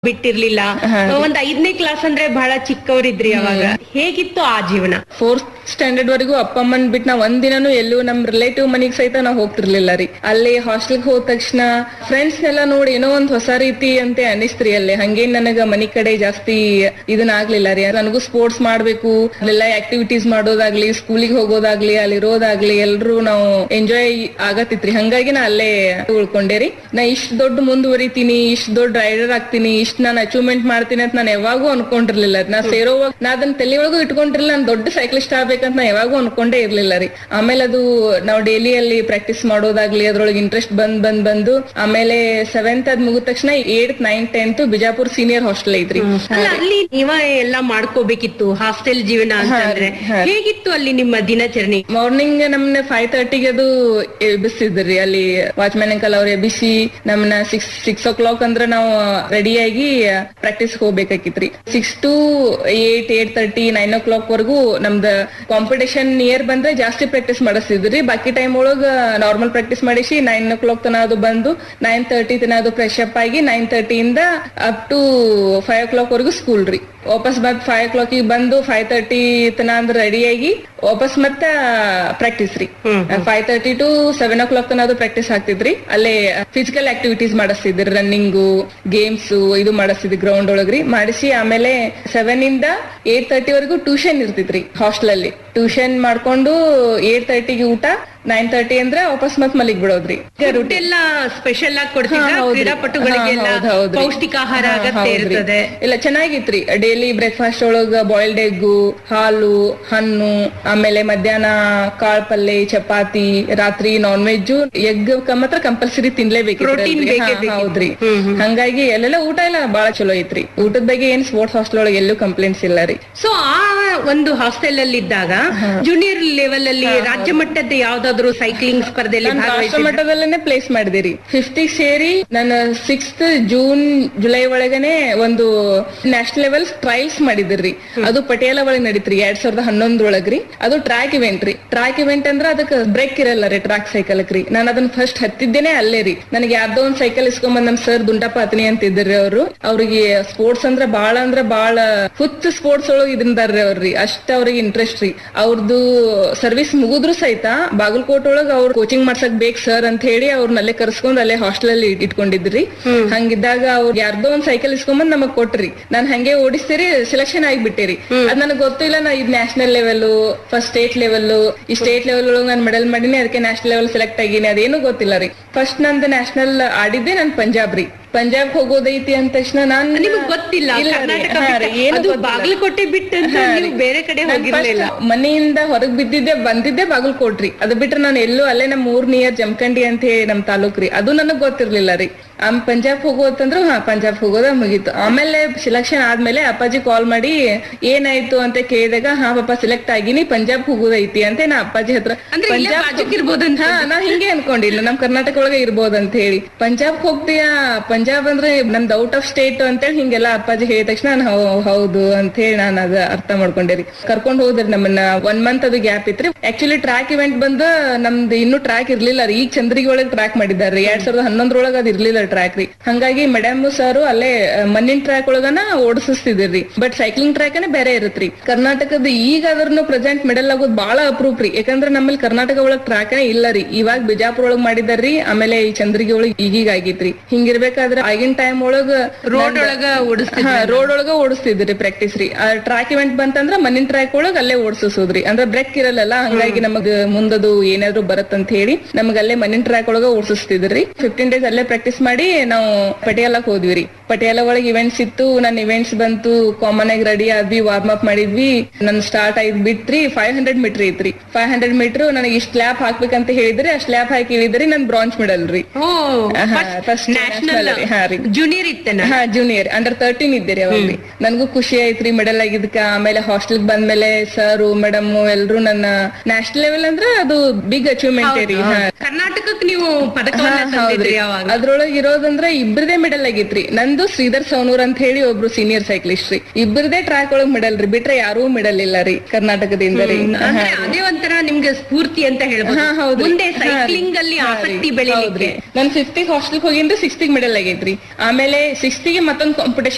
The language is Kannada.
ಬಿಟ್ಟಿರ್ಲಿಲ್ಲ ಒಂದ್ ಐದನೇ ಕ್ಲಾಸ್ ಅಂದ್ರೆ ಬಹಳ ಚಿಕ್ಕವರಿದ್ರಿ ಅವಾಗ ಹೇಗಿತ್ತು ಆ ಜೀವನ ಫೋರ್ತ್ ಸ್ಟ್ಯಾಂಡರ್ಡ್ ವರೆಗೂ ಅಪ್ಪ ಅಮ್ಮನ್ ಬಿಟ್ಟು ನಾವ್ ಒಂದಿನನು ಎಲ್ಲೂ ನಮ್ ರಿಲೇಟಿವ್ ಮನಿಗ್ ಸಹಿತ ನಾವ್ ಹೋಗ್ತಿರ್ಲಿಲ್ಲ ರೀ ಅಲ್ಲಿ ಹಾಸ್ಟೆಲ್ ಹೋದ ತಕ್ಷಣ ಫ್ರೆಂಡ್ಸ್ ನೆಲ್ಲ ನೋಡಿ ಏನೋ ಒಂದ್ ಹೊಸ ರೀತಿ ಅಂತ ಅನಿಸ್ತ್ರಿ ಅಲ್ಲಿ ಹಂಗೇನ್ ನನಗ ಮನಿ ಕಡೆ ಜಾಸ್ತಿ ಇದನ್ನ ಆಗ್ಲಿಲ್ಲ ರೀ ನನಗೂ ಸ್ಪೋರ್ಟ್ಸ್ ಮಾಡ್ಬೇಕು ಅಲ್ಲೆಲ್ಲ ಆಕ್ಟಿವಿಟೀಸ್ ಮಾಡೋದಾಗ್ಲಿ ಸ್ಕೂಲಿಗೆ ಹೋಗೋದಾಗ್ಲಿ ಅಲ್ಲಿ ಇರೋದಾಗ್ಲಿ ಎಲ್ರು ನಾವು ಎಂಜಾಯ್ ಆಗತ್ತಿತ್ರಿ ಹಂಗಾಗಿ ನಾ ಅಲ್ಲೇ ಉಳ್ಕೊಂಡೆ ರೀ ನಾ ಇಷ್ಟ್ ದೊಡ್ಡ ಮುಂದುವರಿತೀನಿ ಇಷ್ಟ್ ದೊಡ್ಡ ರೈಡರ್ ಆಗ್ತೀನಿ ಇಷ್ಟ್ ನಾನು ಅಚೀವ್ಮೆಂಟ್ ಮಾಡ್ತೀನಿ ಅಂತ ನಾನು ಯಾವಾಗೂ ಅನ್ಕೊಂಡಿರ್ಲಿಲ್ಲ ನಾ ಸೇರೋವಾಗ ನಾ ಅದನ್ನ ತಲೆ ಒಳಗೂ ಇಟ್ಕೊಂಡಿರ್ಲಿಲ್ಲ ನಾನು ದೊಡ್ಡ ಸೈಕ್ಲಿಸ್ಟ್ ಆಗ್ಬೇಕಂತ ನಾ ಯಾವಾಗೂ ಅನ್ಕೊಂಡೇ ಇರ್ಲಿಲ್ಲ ರೀ ಆಮೇಲೆ ಅದು ನಾವು ಡೈಲಿ ಅಲ್ಲಿ ಪ್ರಾಕ್ಟೀಸ್ ಮಾಡೋದಾಗ್ಲಿ ಅದ್ರೊಳಗೆ ಇಂಟ್ರೆಸ್ಟ್ ಬಂದ್ ಬಂದ್ ಬಂದು ಆಮೇಲೆ ಸೆವೆಂತ್ ಅದ್ ಮುಗಿದ ತಕ್ಷಣ eight nine tenth Bijapur senior hostel ಐತ್ರಿ ಅಲ್ಲ ಅಲ್ಲಿ ನೀವ ಎಲ್ಲ ಮಾಡ್ಕೋಬೇಕಿತ್ತು ಹಾಸ್ಟೆಲ್ ಜೀವನ ಅಂತಂದ್ರೆ ಹೇಗಿತ್ತು ಅಲ್ಲಿ ನಿಮ್ಮ ದಿನಚರಣೆ ಮಾರ್ನಿಂಗ್ ನಮ್ನ ಫೈವ್ ತರ್ಟಿಗೆ ಅದು ಎಬ್ಬಿಸ್ತಿದ್ರಿ ಅಲ್ಲಿ ವಾಚ್ಮ್ಯಾನ್ ಅಂಕಲ್ ಅವ್ರು ಎಬ್ಬಿಸಿ ನಮ್ನ ಸಿಕ್ಸ್ ಸಿಕ್ಸ್ ಓ ಕ್ಲಾಕ್ ಅಂದ್ರ ನಾವು ರೆಡಿಯಾಗಿ ಪ್ರಾಕ್ಟೀಸ್ ಹೋಗ್ಬೇಕಾಗಿತ್ರಿ six to eight eight thirty nine o'clock ವರ್ಗು ನಮ್ದ ಕಾಂಪಿಟೇಷನ್ ನಿಯರ್ ಬಂದ್ರೆ ಜಾಸ್ತಿ ಪ್ರಾಕ್ಟೀಸ್ ಮಾಡಿಸ್ತಿದ್ರಿ ಬಾಕಿ ಟೈಮ್ ಒಳಗ ನಾರ್ಮಲ್ ಪ್ರಾಕ್ಟೀಸ್ ಮಾಡಿಸಿ ನೈನ್ ಓ ಕ್ಲಾಕ್ ತನ ಅದು ಬಂದು ನೈನ್ ತರ್ಟಿ ತನ ಅದು ಫ್ರೆಶ್ ಅಪ್ ಆಗಿ ನೈನ್ ತರ್ಟಿಯಿಂದ up to five o'clock ವರ್ಗು ಸ್ಕೂಲ್ ರೀ ವಾಪಸ್ ಮತ್ ಫೈವ್ ಓ ಕ್ಲಾಕಿಗೆ ಬಂದು ಫೈವ್ ತರ್ಟಿ ತನ ಅಂದ್ರೆ ರೆಡಿಯಾಗಿ ವಾಪಸ್ ಮತ್ತ ಪ್ರಾಕ್ಟೀಸ್ ರೀ five thirty to seven o'clock ತನ ಅದು ಪ್ರಾಕ್ಟೀಸ್ ಆಗ್ತಿದ್ರಿ ಅಲ್ಲೇ ಫಿಸಿಕಲ್ ಆಕ್ಟಿವಿಟೀಸ್ ಮಾಡಿಸ್ತಿದ್ರಿ ರನ್ನಿಂಗು ಗೇಮ್ಸ್ ಇದು ಮಾಡಿಸ್ತಿದ್ರಿ ಗ್ರೌಂಡ್ ಒಳಗ್ರಿ ಮಾಡಿಸಿ ಆಮೇಲೆ ಸೆವೆನ್ ಇಂದ ಏಟ್ ತರ್ಟಿ ವರೆಗೂ ಟ್ಯೂಷನ್ ಇರ್ತಿತ್ರಿ ಹಾಸ್ಟೆಲ್ ಅಲ್ಲಿ ಟ್ಯೂಷನ್ ಮಾಡ್ಕೊಂಡು ಏಟ್ ತರ್ಟಿಗೆ ಊಟ ನೈನ್ ತರ್ಟಿ ಅಂದ್ರೆ ವಾಪಸ್ ಮತ್ ಮಲಿಗ್ ಬಿಡೋದ್ರಿ ಫುಡ್ ಎಲ್ಲ ಸ್ಪೆಷಲ್ ಆಗಿ ಕೊಡ್ತಿದ್ರ ಹಾ, ಹೌದ್ರಿ. ಕ್ರೀಡಾಪಟುಗಳಿಗೆಲ್ಲ ಹಾ, ಹೌದ್ ಹೌದ್ರಿ. ಪೌಷ್ಟಿಕ ಆಹಾರ ಹಾ, ಅಗತ್ಯ ಹೌದ್ರಿ. ಇರ್ತದೆ ಇಲ್ಲ ಚೆನ್ನಾಗಿತ್ರಿ ಡೈಲಿ ಬ್ರೇಕ್ಫಾಸ್ಟ್ ಒಳಗ ಬಾಯ್ಲ್ಡ್ ಎಗ್ಗು ಹಾಲು ಹಣ್ಣು ಆಮೇಲೆ ಮಧ್ಯಾಹ್ನ ಕಾಳ್ ಪಲ್ಲೆ ಚಪಾತಿ ರಾತ್ರಿ ನಾನ್ ವೆಜ್ ಎಗ್ ಮಾತ್ರ ಕಂಪಲ್ಸರಿ ತಿನ್ಲೇಬೇಕು Protein ಬೇಕೇ ಬೇಕಿತ್ತು. ಹೌದ್ರಿ ಹ್ಮ್, ಹ್ಮ್. ಹಂಗಾಗಿ ಅಲ್ಲೆಲ್ಲ ಊಟ ಎಲ್ಲ ಬಾಳ ಚಲೋ ಐತ್ರಿ ಊಟದ ಬಗ್ಗೆ ಏನ್ ಸ್ಪೋರ್ಟ್ಸ್ ಹಾಸ್ಟೆಲ್ ಒಳಗೆ ಎಲ್ಲೂ ಕಂಪ್ಲೇಂಟ್ಸ್ ಇಲ್ಲ ರೀ ಸೊ ಆ ಒಂದು ಹಾಸ್ಟೆಲ್ ಅಲ್ಲಿ ಇದ್ದಾಗ ಜೂನಿಯರ್ ಲೆವೆಲ್ ಅಲ್ಲಿ ರಾಜ್ಯ ಮಟ್ಟದ ಯಾವ್ದಾದ್ರು ಸೈಕ್ಲಿಂಗ್ ಸ್ಪರ್ಧೆಯಲ್ಲಿ ನಾನು ರಾಷ್ಟ್ರ ಭಾಗವಹಿಸಿದ್ರ? ಮಟ್ಟದಲ್ಲೇನೆ ಪ್ಲೇಸ್ ಮಾಡಿದಿರಿ ಫಿಫ್ತ್ ಸೇರಿ ನಾನು ಸಿಕ್ಸ್ತ್ ಜೂನ್ ಜುಲೈ ಒಳಗನೆ ಒಂದು ನ್ಯಾಷನಲ್ ಲೆವೆಲ್ ಟ್ರಯಲ್ಸ್ ಮಾಡಿದಿರಿ ಅದು ಪಟಿಯಾಲ ಒಳಗೆ ನಡೀತ್ರಿ ಎರಡ್ ಸಾವಿರದ ಹನ್ನೊಂದ್ರೊಳಗ್ರಿ ಅದು ಟ್ರ್ಯಾಕ್ ಇವೆಂಟ್ ರೀ ಟ್ರ್ಯಾಕ್ ಇವೆಂಟ್ ಅಂದ್ರ ಅದಕ್ಕೆ ಬ್ರೇಕ್ ಇರಲ್ಲ ರೀ ಟ್ರ್ಯಾಕ್ ಸೈಕಲ್ ರೀ ನಾನು ಅದನ್ನ ಫಸ್ಟ್ ಹತ್ತಿದ್ದೇನೆ ಅಲ್ಲೇ ರೀ ನನಗೆ ಯಾರ್ದೋ ಒಂದ್ ಸೈಕಲ್ ಇಸ್ಕೊಂಬಂದ್ ನಮ್ ಸರ್ ದುಂಡಪ್ಪ ಅತ್ನಿ ಅಂತ ಇದ್ರಿ ಅವ್ರು ಅವ್ರಿಗೆ ಸ್ಪೋರ್ಟ್ಸ್ ಅಂದ್ರ ಬಾಳ ಅಂದ್ರ ಬಾಳ ಹುಚ್ಚ ಸ್ಪೋರ್ಟ್ಸ್ ಒಳಗ್ ಇದ್ರಿಂದಾರ್ರಿ ಅವ್ರಿ ಅಷ್ಟ ಅವ್ರಿಗೆ ಇಂಟ್ರೆಸ್ಟ್ ರೀ ಅವ್ರದ್ದು ಸರ್ವಿಸ್ ಮುಗಿದ್ರು ಸಹಿತ ಬಾಗಲಕೋಟ್ ಒಳಗ್ ಅವ್ರ ಕೋಚಿಂಗ್ ಮಾಡ್ಸಕ್ ಬೇಕ್ ಸರ್ ಅಂತ ಹೇಳಿ ಅವ್ರನ್ನ ಅಲ್ಲೇ ಕರ್ಸ್ಕೊಂಡ್ ಅಲ್ಲೇ ಹಾಸ್ಟೆಲ್ ಅಲ್ಲಿ ಇಟ್ಕೊಂಡಿದ್ರಿ ಹಂಗಿದ್ದಾಗ ಅವ್ರು ಯಾರ್ದೋ ಒಂದ್ ಸೈಕಲ್ ಇಸ್ಕೊಂಬಂದ್ ನಮಗ್ ಕೊಟ್ರಿ ನಾನ್ ಹಂಗೆ ಓಡಿಸ್ತೀರಿ ಸೆಲೆಕ್ಷನ್ ಆಗಿಬಿಟ್ಟಿರಿ ಅದ್ ನನಗ್ ಗೊತ್ತಿಲ್ಲ ನಾ ಇದ್ national level first state level ಈ ಸ್ಟೇಟ್ ಲೆವೆಲ್ ಒಳಗ್ ನಾನು ಮೆಡಲ್ ಮಾಡೀನಿ ಅದಕ್ಕೆ ನ್ಯಾಷನಲ್ ಲೆವೆಲ್ ಸೆಲೆಕ್ಟ್ ಆಗೀನಿ ಅದೇನು ಗೊತ್ತಿಲ್ಲ ರೀ ಫಸ್ಟ್ ನಂದು ನ್ಯಾಷನಲ್ ಆಡಿದ್ದೆ ನಾನ್ ಪಂಜಾಬ್ ರೀ ಪಂಜಾಬ್ ಹೋಗೋದೈತಿ ಅಂದ ತಕ್ಷಣ ನಾನ್ ನಿಮಗ್ ಗೊತ್ತಿಲ್ಲ ಇಲ್ಲ ರೀ. ಕರ್ನಾಟಕ ಹಾ ಬಿಟ್ಟ- ರೀ, ಏನು ಅದು ಗೊತ್ತಿಲ್ಲ. ಬಾಗಲಕೋಟೆ ಬಿಟ್ಟಂತ ಹಾ ರೀ. ನೀವು ಬೇರೆ ಕಡೆ ನಾನ್ ಹೋಗಿರ್ಲಿಲ್ಲ first ಮನೆಯಿಂದ ಹೊರಗ್ ಬಿದ್ದಿದ್ದೆ ಬಂದಿದ್ದೆ ಬಾಗಲಕೋಟ್ರಿ ಅದು ಬಿಟ್ರೆ ನಾನು ಎಲ್ಲೂ ಅಲ್ಲೇ ನಮ್ ಊರ್ ನಿಯರ್ ಜಮಖಂಡಿ ಅಂತ ಹೇಳಿ ನಮ್ ತಾಲೂಕ್ ರೀ ಅದು ನನಗ್ ಗೊತ್ತಿರ್ಲಿಲ್ಲ ರೀ ಆಮ್ ಪಂಜಾಬ್ ಹೋಗೋದಂದ್ರು ಹಾ ಪಂಜಾಬ್ ಹೋಗೋದ ಮುಗೀತು ಆಮೇಲೆ ಸೆಲೆಕ್ಷನ್ ಆದ್ಮೇಲೆ ಅಪ್ಪಾಜಿ ಕಾಲ್ ಮಾಡಿ ಏನಾಯ್ತು ಅಂತ ಕೇಳಿದಾಗ ಹಾ ಪಾಪ ಸೆಲೆಕ್ಟ್ ಆಗಿನಿ ಪಂಜಾಬ್ ಹೋಗೋದೈತಿ ಅಂತ ನಾ ಅಪ್ಪಾಜಿ ಹತ್ರ ಅಂದ್ರೆ ಇಲ್ಲೇ ಬಾಜುಕ್ ಇರ್ಬೋದಂತ. ಹಾ ನಾ ಹಿಂಗೆ ಅನ್ಕೊಂಡಿಲ್ಲ ನಮ್ ಕರ್ನಾಟಕ ಒಳಗೆ ಇರ್ಬೋದು ಅಂತ ಹೇಳಿ ಪಂಜಾಬ್ ಹೋಗ್ತೀಯಾ ಪಂಜಾಬ್ ಅಂದ್ರೆ ನಮ್ದು ಔಟ್ ಆಫ್ ಸ್ಟೇಟ್ ಅಂತೇಳಿ ಹಿಂಗೆಲ್ಲ ಅಪ್ಪಾಜಿ ಹೇಳಿದ ತಕ್ಷಣ ನಾನು ಹೌ- ಹೌದು ಅಂತ ಹೇಳಿ ನಾನು ಅದ ಅರ್ಥ ಮಾಡ್ಕೊಂಡೆ ಕರ್ಕೊಂಡ್ ಹೋದ್ರಿ ನಮ್ಮನ್ನ ಒನ್ ಮಂತ್ ಅದು ಗ್ಯಾಪ್ ಇತ್ರಿ ಆಕ್ಚುಲಿ ಟ್ರ್ಯಾಕ್ ಇವೆಂಟ್ ಬಂದ ನಮ್ದು ಇನ್ನು ಟ್ರ್ಯಾಕ್ ಇರ್ಲಿಲ್ಲ ರೀ ಈಗ ಚಂದ್ರಿಗೆ ಒಳಗೆ ಟ್ರ್ಯಾಕ್ ಮಾಡಿದಾರ್ರಿ ಎರಡ್ ಸಾವಿರದ ಹನ್ನೊಂದ್ರೊಳಗ ಅದ್ ಇರ್ಲಿಲ್ಲ ಟ್ರ್ಯಾಕ್ ರೀ ಹಂಗಾಗಿ ಮೇಡಮ್ ಸರ್ ಅಲ್ಲೇ ಅಹ್, ಮಣ್ಣಿನ ಟ್ರ್ಯಾಕ್ ಒಳಗನ ಓಡಿಸ್ತಿದ್ರಿ ಬಟ್ ಸೈಕ್ಲಿಂಗ್ ಟ್ರ್ಯಾಕ್ ಬೇರೆ ಇರತ್ರಿ ಕರ್ನಾಟಕದ ಈಗ ಅದ್ರನ್ನು ಪ್ರೆಸೆಂಟ್ ಮೆಡಲ್ ಆಗೋದು ಬಹಳ ಅಪ್ರೂಪ್ ರೀ ಯಾಕಂದ್ರೆ ನಮ್ಮಲ್ಲಿ ಕರ್ನಾಟಕ ಒಳಗ್ ಟ್ರ್ಯಾಕ್ ಇಲ್ಲ ರೀ ಇವಾಗ ಬಿಜಾಪುರ ಒಳಗ್ ಮಾಡಿದಾರ್ರಿ ಆಮೇಲೆ ಈ ಚಂದ್ರಗಿ ಒಳಗ್ ಈಗೀಗ ಆಗೈತ್ರಿ ಹಿಂಗಿರ್ಬೇಕಾದ್ರೆ ಆಗಿನ ಟೈಮ್ ಒಳಗ ರೋಡ್ ಒಳಗ ಓಡಿಸ್ತಿದ್ರು ರೋಡ್ ಒಳಗ ಓಡಿಸ್ತಿದ್ರಿ ಪ್ರಾಕ್ಟೀಸ್ ರೀ ಟ್ರ್ಯಾಕ್ ಇವೆಂಟ್ ಬಂತಂದ್ರ ಮಣ್ಣಿನ ಟ್ರ್ಯಾಕ್ ಒಳಗ್ ಅಲ್ಲೇ ಓಡಿಸೋದ್ರಿ ಅಂದ್ರೆ ಬ್ರೇಕ್ ಇರಲ್ಲ ಹಂಗಾಗಿ ನಮಗ್ ಮುಂದದು ಏನಾದ್ರು ಬರತ್ತಂತ ಹೇಳಿ ನಮಗ್ ಅಲ್ಲೇ ಮಣ್ಣಿನ ಟ್ರ್ಯಾಕ್ ಒಳಗ ಓಡಿಸ್ತಿದ್ರಿ ಫಿಫ್ಟೀನ್ ಡೇಸ್ ಅಲ್ಲೇ ಪ್ರಾಕ್ಟೀಸ್ ಮಾಡಿ ನಾವು ಪಟಿಯಾಲಕ್ ಹೋದ್ವಿ ರೀ ಪಟಿಯಾಲ ಒಳಗ್ ಇವೆಂಟ್ಸ್ ಇತ್ತು ನನ್ ಇವೆಂಟ್ಸ್ ಬಂತು ಕಾಮನ್ ಆಗಿ ರೆಡಿ ಆದ್ವಿ ವಾರ್ಮ್ ಅಪ್ ಮಾಡಿದ್ವಿ ನನ್ ಸ್ಟಾರ್ಟ್ ಆಯ್ತು ಬಿಟ್ರಿ ಫೈವ್ ಹಂಡ್ರೆಡ್ ಮೀಟರ್ ಐತ್ರಿ ಫೈವ್ ಹಂಡ್ರೆಡ್ ಮೀಟರ್ ನನಗೆ ಇಷ್ಟು ಲ್ಯಾಪ್ ಹಾಕ್ಬೇಕಂತ ಹೇಳಿದ್ರಿ ಆ ಸ್ಲ್ಯಾಪ್ ಹಾಕಿ ಇಳಿದ್ರಿ ನನ್ ಬ್ರಾಂಚ್ ಮೆಡಲ್ ರೀ ಓ ಹಾ, first ನ್ಯಾಷನಲ್ national ರೀ, ಹಾ ರೀ. ಜೂನಿಯರ್ ಇತ್ತೇನ ಹಾ ಜೂನಿಯರ್ ಅಂಡರ್ ತರ್ಟೀನ್ ಇದ್ದೀರಿ ಅವಾಗ್ರಿ ನನ್ಗೂ ಖುಷಿ ಆಯ್ತ್ರಿ ಮೆಡಲ್ ಆಗಿದ್ಕ ಆಮೇಲೆ ಹಾಸ್ಟೆಲ್ ಬಂದ್ಮೇಲೆ ಸರ್ ಮೇಡಮ್ ಎಲ್ರು ನನ್ನ ನ್ಯಾಷನಲ್ ಲೆವೆಲ್ ಅಂದ್ರೆ ಅದು ಬಿಗ್ ಅಚೀವ್ಮೆಂಟ್ ರೀ ಹಾ ಕರ್ನಾಟಕಕ್ಕೆ ನೀವು ಪದಕವನ್ನ ಹಾ, ತಂದಿದ್ರಿ ಹೌದ್ರಿ. ಅವಾಗ ಅದ್ರೊಳಗ್ ಇರೋದಂದ್ರ ಇಬ್ರದೇ ಮೆಡಲ್ ಆಗಿತ್ರಿ ನಂದು ಶ್ರೀಧರ್ ಸೌನೂರ್ ಅಂತ ಹೇಳಿ ಒಬ್ರು ಸೀನಿಯರ್ ಸೈಕ್ಲಿಸ್ಟ್ ರೀ ಇಬ್ರದೇ ಟ್ರ್ಯಾಕ್ ಒಳಗ್ ಮೆಡಲ್ ರೀ ಬಿಟ್ರೆ ಯಾರೂ ಮೆಡಲ್ ಇಲ್ಲ ರೀ ಕರ್ನಾಟಕದಿಂದ ರೀ ಅಂದ್ರೆ ಅದೇ ಒಂಥರ ನಿಮ್ಗೆ ಸ್ಫೂರ್ತಿ ಅಂತ ಹೇಳ್ಬೋದು ಹಾ, ಹೌದ್ರಿ. ಮುಂದೆ ಹಾ, ರೀ. ಸೈಕ್ಲಿಂಗ್ ಅಲ್ಲಿ ಹಾ, ರೀ. ಆಸಕ್ತಿ ಬೆಳಿಲಿಕ್ಕೆ ಹೌದ್ರಿ. ನಾನ್ ಫಿಫ್ತ್ ಹಾಸ್ಟೆಲ್ ಹೋಗಿಂದ್ರೆ ಸಿಕ್ಸ್ತ್ ಮೆಡಲ್ ಆಗೈತ್ರಿ ಆಮೇಲೆ ಸಿಕ್ಸ್ತ್ ಗೆ ಮತ್ತೊಂದ್ ಕಾಂಪಿಟೇಷನ್